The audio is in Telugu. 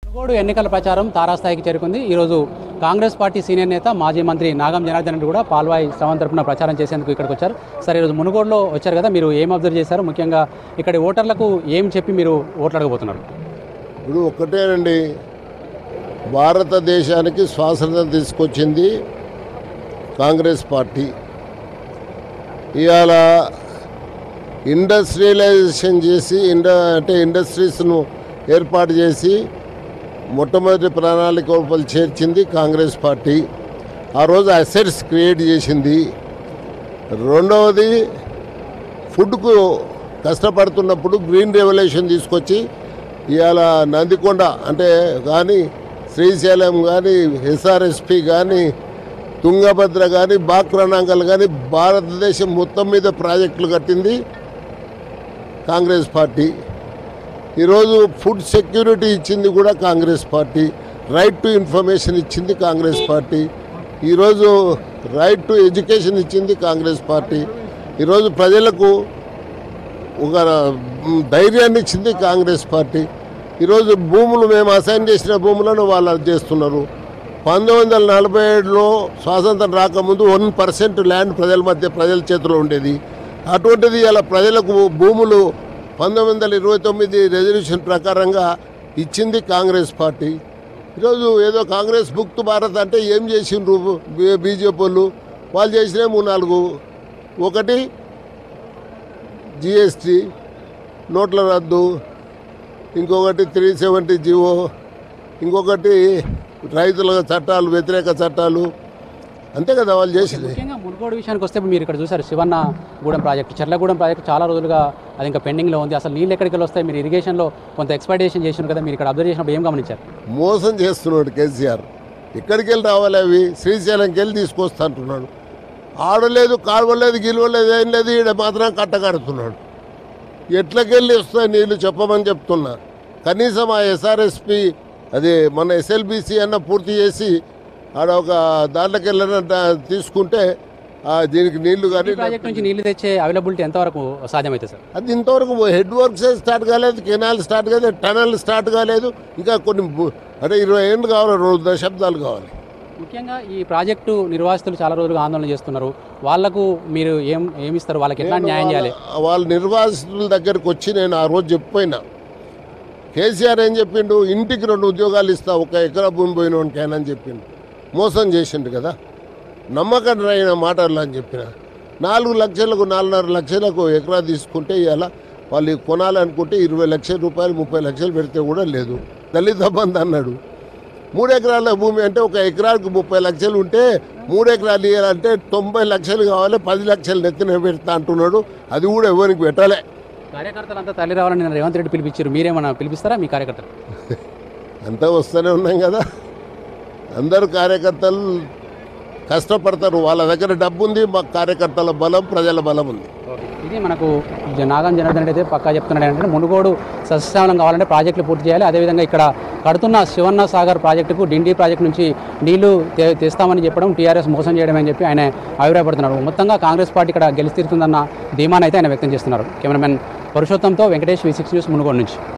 మునుగోడు ఎన్నికల ప్రచారం తారాస్థాయికి చేరుకుంది ఈరోజు కాంగ్రెస్ పార్టీ సీనియర్ నేత మాజీ మంత్రి నాగం జనార్దన్ రెడ్డి కూడా పాల్వాయి శ్రవణ్ తరపున ప్రచారం చేసేందుకు ఇక్కడికి వచ్చారు సరే ఈరోజు మునుగోడులో వచ్చారు కదా మీరు ఏం అబ్జర్వ్ చేశారు ముఖ్యంగా ఇక్కడి ఓటర్లకు ఏం చెప్పి మీరు ఓట్లు అడగబోతున్నారు ఇప్పుడు ఒక్కటేనండి భారతదేశానికి స్వాతంత్రం తీసుకొచ్చింది కాంగ్రెస్ పార్టీ ఇవాళ ఇండస్ట్రియలైజేషన్ చేసి ఇండ అంటే ఇండస్ట్రీస్ను ఏర్పాటు చేసి మొట్టమొదటి ప్రణాళిక రూపాయలు చేర్చింది కాంగ్రెస్ పార్టీ ఆ రోజు అసెట్స్ క్రియేట్ చేసింది రెండవది ఫుడ్కు కష్టపడుతున్నప్పుడు గ్రీన్ రెవల్యూషన్ తీసుకొచ్చి ఇవాళ నందికొండ అంటే కానీ శ్రీశైలం కానీ ఎస్ఆర్ఎస్పి కానీ తుంగభద్ర కానీ బాక్రణాంగల్ కానీ భారతదేశం మొత్తం మీద ప్రాజెక్టులు కట్టింది కాంగ్రెస్ పార్టీ ఈరోజు ఫుడ్ సెక్యూరిటీ ఇచ్చింది కూడా Congress party right to information ఇచ్చింది కాంగ్రెస్ పార్టీ ఈరోజు రైట్ టు ఎడ్యుకేషన్ ఇచ్చింది కాంగ్రెస్ పార్టీ ఈరోజు ప్రజలకు ఒక మ్, ధైర్యాన్ని ఇచ్చింది కాంగ్రెస్ పార్టీ ఈరోజు భూములు మేము అసైన్ చేసిన భూములను వాళ్ళు అది చేస్తున్నారు పంతొమ్మిది వందల నలభై ఏడులో స్వాతంత్రం రాకముందు వన్ పర్సెంట్ ల్యాండ్ ప్రజల మధ్య ప్రజల చేతిలో ఉండేది అటువంటిది ఇలా ప్రజలకు భూములు పంతొమ్మిది వందల ఇరవై తొమ్మిది రెజల్యూషన్ ప్రకారంగా ఇచ్చింది కాంగ్రెస్ పార్టీ ఈరోజు ఏదో కాంగ్రెస్ ముక్తు భారత్ అంటే ఏం చేసిండ్రు బీ- బీజేపీ వాళ్ళు వాళ్ళు చేసినా మూడు నాలుగు ఒకటి జిఎస్టీ నోట్ల రద్దు ఇంకొకటి త్రీ సెవెంటీ జీవో ఇంకొకటి రైతుల చట్టాలు వ్యతిరేక చట్టాలు అంతే కదా వాళ్ళు చేసింది ముఖ్యంగా మునుగోడు విషయానికి వస్తే ఇప్పుడు మీరు ఇక్కడ చూసారు Sivannagudem project Cherlagudem project చాలా రోజులుగా అది ఇంకా పెండింగ్లో ఉంది అసలు నీళ్ళు ఎక్కడికి వెళ్ళి వస్తాయి మీరు ఇరిగేషన్లో కొంత ఎక్స్పెక్టేషన్ చేసినారు కదా మీరు ఇక్కడ అబ్జర్వ్ చేసినప్పుడు ఏం గమనించారు మోసం చేస్తున్నాడు కేసీఆర్ ఎక్కడికి వెళ్ళి రావాలి అవి శ్రీశైలంకి వెళ్ళి తీసుకొస్తా అంటున్నాడు ఆడలేదు కాడవలేదు గిలవలేదు ఏం లేదు ఈడ మాత్రం కట్టకడుతున్నాడు ఎట్లకెళ్ళి వస్తాయి నీళ్ళు చెప్పమని చెప్తున్నా కనీసం ఆ ఎస్ఆర్ఎస్పి అది మన ఎస్ఎల్బిసి అన్న పూర్తి చేసి ఆడ ఒక దాంట్లోకి వెళ్ళిన తీసుకుంటే ఆ దీనికి నీళ్లు ఈ కానీ ప్రాజెక్ట్ నుంచి నీళ్లు తెచ్చే అవైలబిలిటీ ఎంతవరకు సాధ్యమవుతుంది సార్ అది ఇంతవరకు హెడ్ వర్క్స్ స్టార్ట్ కాలేదు కెనాల్ స్టార్ట్ కాలేదు టనల్ స్టార్ట్ కాలేదు ఇంకా కొన్ని బు- అంటే ఇరవై ఏళ్ళు కావాలి రెండు దశాబ్దాలు కావాలి ముఖ్యంగా ఈ ప్రాజెక్టు నిర్వాసితులు చాలా రోజులుగా ఆందోళన చేస్తున్నారు వాళ్లకు మీరు ఏం ఏమిస్తారు వాళ్ళకి ఎట్లా న్యాయం చేయాలి వాళ్ళ- వాళ్ళ నిర్వాసితుల దగ్గరికి వచ్చి నేను ఆ రోజు చెప్పిపోయినా కేసీఆర్ ఏం చెప్పిండు ఇంటికి రెండు ఉద్యోగాలు ఇస్తా ఒక ఎకరా భూమి పోయినోనికి ఆయన అని చెప్పిండు మోసం చేసిండు కదా నమ్మకం అయిన మాటలు అని చెప్పిన నాలుగు లక్షలకు నాలుగున్నర లక్షలకు ఎకరా తీసుకుంటే ఇలా వాళ్ళు కొనాలనుకుంటే ఇరవై లక్షల రూపాయలు ముప్పై లక్షలు పెడితే కూడా లేదు దళిత బంధు అన్నాడు మూడు ఎకరాల భూమి అంటే ఒక ఎకరానికి ముప్పై లక్షలు ఉంటే మూడు ఎకరాలు ఇవ్వాలంటే తొంభై లక్షలు కావాలి పది లక్షలు నెత్తిన పెడతా అంటున్నాడు అది కూడా ఎవరికి పెట్టాలే కార్యకర్తలు అంతా తల్లి రావాలని నిన్న రేవంత్ రెడ్డి పిలిపించారు మీరేమన్నా పిలిపిస్తారా మీ కార్యకర్తలు అంతా వస్తూనే ఉన్నాం కదా అందరు కార్యకర్తలు కష్టపడతారు వాళ్ళ దగ్గర డబ్బు ఉంది మా కార్యకర్తల బలం ప్రజల బలం ఉంది ఇది మనకు జ- నాగం జనార్దన్ రెడ్డి అయితే పక్కా చెప్తున్నాడు ఏంటంటే మునుగోడు సస్యశ్యామలం కావాలంటే ప్రాజెక్టులు పూర్తి చేయాలి అదేవిధంగా ఇక్కడ కడుతున్న శివన్న సాగర్ ప్రాజెక్టుకు డిండి ప్రాజెక్టు నుంచి నీళ్లు తే- తెస్తామని చెప్పడం టీఆర్ఎస్ మోసం చేయడం అని చెప్పి ఆయన అభిప్రాయపడుతున్నారు మొత్తంగా కాంగ్రెస్ పార్టీ ఇక్కడ గెలిచిరుతుందన్న ధీమానైతే ఆయన వ్యక్తం చేస్తున్నారు కెమెరామెన్ పురుషోత్తంతో Venkatesh V six news Munugode నుంచి